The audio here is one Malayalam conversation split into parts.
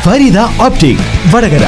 ഫരീദ ഓപ്റ്റിക് വടകര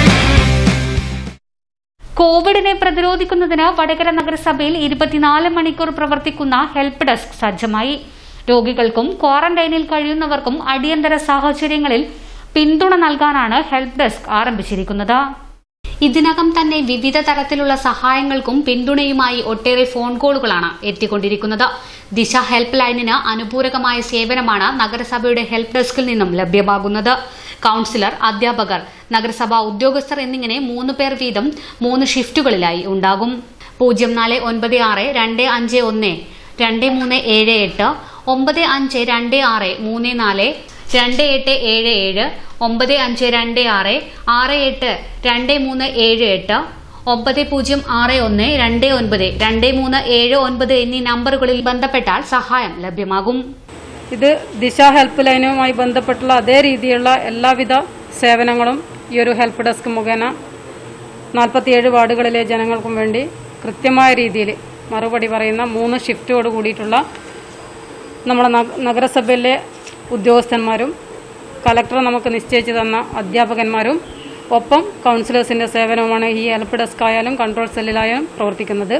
കോവിഡിനെ പ്രതിരോധിക്കുന്നതിന് വടകര നഗരസഭയിൽ ഇരുപത്തിനാല് മണിക്കൂർ പ്രവർത്തിക്കുന്ന ഹെൽപ്പ് ഡെസ്ക് സജ്ജമായി രോഗികൾക്കും ക്വാറന്റൈനിൽ കഴിയുന്നവർക്കും അടിയന്തര സാഹചര്യങ്ങളിൽ പിന്തുണ നൽകാനാണ് ഹെൽപ്പ് ഡെസ്ക് ആരംഭിച്ചിരിക്കുന്നത് ഇതിനകം തന്നെ വിവിധ തരത്തിലുള്ള സഹായങ്ങൾക്കും പിന്തുണയുമായി ഒട്ടേറെ ഫോൺ കോളുകളാണ് എത്തിക്കൊണ്ടിരിക്കുന്നത് ദിശ ഹെൽപ്പ് ലൈനിന് അനുപൂരകമായ സേവനമാണ് നഗരസഭയുടെ ഹെൽപ്പ് ഡെസ്കിൽ നിന്നും ലഭ്യമാകുന്നത് കൌൺസിലർ അധ്യാപകർ നഗരസഭാ ഉദ്യോഗസ്ഥർ എന്നിങ്ങനെ മൂന്ന് പേർ വീതം മൂന്ന് ഷിഫ്റ്റുകളിലായി ഉണ്ടാകും പൂജ്യം നാല് ഒൻപത് ആറ് രണ്ട് അഞ്ച് ഒന്ന് രണ്ട് മൂന്ന് ഏഴ് എട്ട് ഒമ്പത് അഞ്ച് രണ്ട് ആറ് മൂന്ന് നാല് രണ്ട് എട്ട് ഏഴ് ഏഴ് ഒമ്പത് അഞ്ച് രണ്ട് ആറ് ആറ് എട്ട് രണ്ട് മൂന്ന് ഏഴ് എട്ട് ഒമ്പത് പൂജ്യം ആറ് ഒന്ന് രണ്ട് ഒൻപത് രണ്ട് മൂന്ന് ഏഴ് ഒൻപത് എന്നീ നമ്പറുകളിൽ ബന്ധപ്പെട്ടാൽ സഹായം ലഭ്യമാകും ഇത് ദിശ ഹെൽപ്പ് ലൈനുമായി ബന്ധപ്പെട്ടുള്ള അതേ രീതിയിലുള്ള എല്ലാവിധ സേവനങ്ങളും ഈ ഒരു ഹെൽപ്പ് ഡെസ്ക് മുഖേന നാൽപ്പത്തിയേഴ് വാർഡുകളിലെ ജനങ്ങൾക്കും വേണ്ടി കൃത്യമായ രീതിയിൽ മറുപടി പറയുന്ന മൂന്ന് ഷിഫ്റ്റോട് കൂടിയിട്ടുള്ള നമ്മുടെ നഗ- നഗരസഭയിലെ ഉദ്യോഗസ്ഥന്മാരും കലക്ടർ നമുക്ക് നിശ്ചയിച്ചു തന്ന അധ്യാപകന്മാരും ഒപ്പം കൗൺസിലേഴ്സിൻ്റെ സേവനവുമാണ് ഈ ഹെൽപ്പ് ഡെസ്ക് ആയാലും കൺട്രോൾ സെല്ലിലായാലും പ്രവർത്തിക്കുന്നത്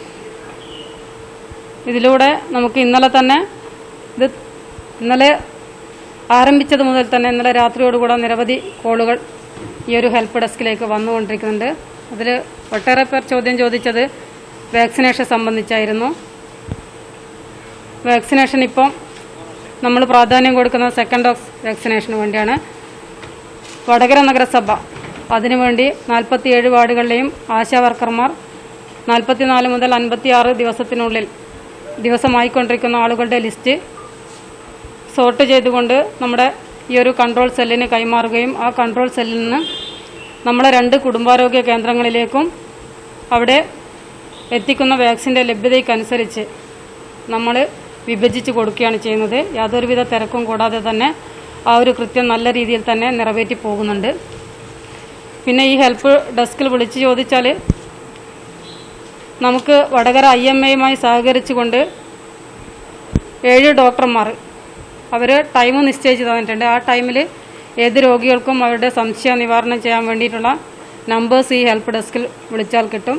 ഇതിലൂടെ നമുക്ക് ഇന്നലെ തന്നെ ഇത് ഇന്നലെ ആരംഭിച്ചത് മുതൽ തന്നെ ഇന്നലെ രാത്രിയോടുകൂടെ നിരവധി കോളുകൾ ഈ ഒരു ഹെൽപ്പ് ഡെസ്കിലേക്ക് വന്നുകൊണ്ടിരിക്കുന്നുണ്ട് അതിൽ ഒട്ടേറെ പേർ ചോദ്യം ചോദിച്ചത് വാക്സിനേഷൻ സംബന്ധിച്ചായിരുന്നു വാക്സിനേഷൻ ഇപ്പം നമ്മൾ പ്രാധാന്യം കൊടുക്കുന്ന സെക്കൻഡ് ഡോസ് വാക്സിനേഷന് വേണ്ടിയാണ് വടകര നഗരസഭ അതിനുവേണ്ടി നാൽപ്പത്തിയേഴ് വാർഡുകളിലെയും ആശാ വർക്കർമാർ നാൽപ്പത്തിനാല് മുതൽ അൻപത്തിയാറ് ദിവസത്തിനുള്ളിൽ ദിവസമായിക്കൊണ്ടിരിക്കുന്ന ആളുകളുടെ ലിസ്റ്റ് സോർട്ട് ചെയ്തുകൊണ്ട് നമ്മുടെ ഈ ഒരു കൺട്രോൾ സെല്ലിന് കൈമാറുകയും ആ കൺട്രോൾ സെല്ലിൽ നിന്ന് നമ്മളെ രണ്ട് കുടുംബാരോഗ്യ കേന്ദ്രങ്ങളിലേക്കും അവിടെ എത്തിക്കുന്ന വാക്സിൻ്റെ ലഭ്യതയ്ക്കനുസരിച്ച് നമ്മൾ വിഭജിച്ച് കൊടുക്കുകയാണ് ചെയ്യുന്നത് യാതൊരുവിധ തിരക്കും കൂടാതെ തന്നെ ആ ഒരു കൃത്യം നല്ല രീതിയിൽ തന്നെ നിറവേറ്റി പോകുന്നുണ്ട് പിന്നെ ഈ ഹെൽപ്പ് ഡെസ്കിൽ വിളിച്ച് ചോദിച്ചാൽ നമുക്ക് വടകര ഐ എം എയുമായി സഹകരിച്ചുകൊണ്ട് ഏഴ് ഡോക്ടർമാർ അവർ ടൈം നിശ്ചയിച്ച് തന്നിട്ടുണ്ട് ആ ടൈമിൽ ഏത് രോഗികൾക്കും അവരുടെ സംശയ നിവാരണം ചെയ്യാൻ വേണ്ടിയിട്ടുള്ള നമ്പേഴ്സ് ഈ ഹെൽപ്പ് ഡെസ്കിൽ വിളിച്ചാൽ കിട്ടും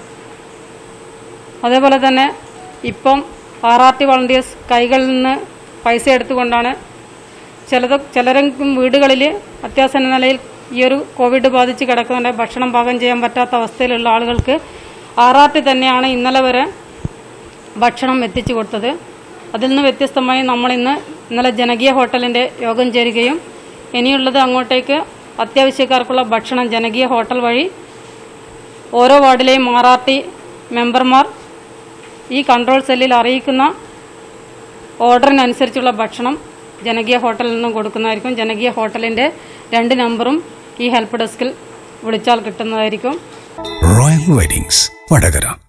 അതേപോലെ തന്നെ ഇപ്പം ആർ ആർ ടി വളണ്ടിയേഴ്സ് കൈകളിൽ നിന്ന് പൈസ എടുത്തുകൊണ്ടാണ് ചിലത് ചിലരെങ്കിലും വീടുകളിൽ അത്യാസന്ന നിലയിൽ ഈ ഒരു കോവിഡ് ബാധിച്ച് കിടക്കുന്നുണ്ട് ഭക്ഷണം പാകം ചെയ്യാൻ പറ്റാത്ത അവസ്ഥയിലുള്ള ആളുകൾക്ക് ആർ ആർ ടി തന്നെയാണ് ഇന്നലെ വരെ ഭക്ഷണം എത്തിച്ചു കൊടുത്തത് അതിൽ നിന്ന് വ്യത്യസ്തമായി നമ്മളിന്ന് ഇന്നലെ ജനകീയ ഹോട്ടലിൻ്റെ യോഗം ചേരുകയും ഇനിയുള്ളത് അങ്ങോട്ടേക്ക് അത്യാവശ്യക്കാർക്കുള്ള ഭക്ഷണം ജനകീയ ഹോട്ടൽ വഴി ഓരോ വാർഡിലെയും ആർ ആർ ടി മെമ്പർമാർ ഈ കൺട്രോൾ സെല്ലിൽ അറിയിക്കുന്ന ഓർഡറിനനുസരിച്ചുള്ള ഭക്ഷണം ജനകീയ ഹോട്ടലിൽ നിന്നും കൊടുക്കുന്നതായിരിക്കും ജനകീയ ഹോട്ടലിൻ്റെ രണ്ട് നമ്പറും ഈ ഹെൽപ്പ് ഡെസ്കിൽ വിളിച്ചാൽ കിട്ടുന്നതായിരിക്കും റോയൽ വെഡിങ്സ് വടകര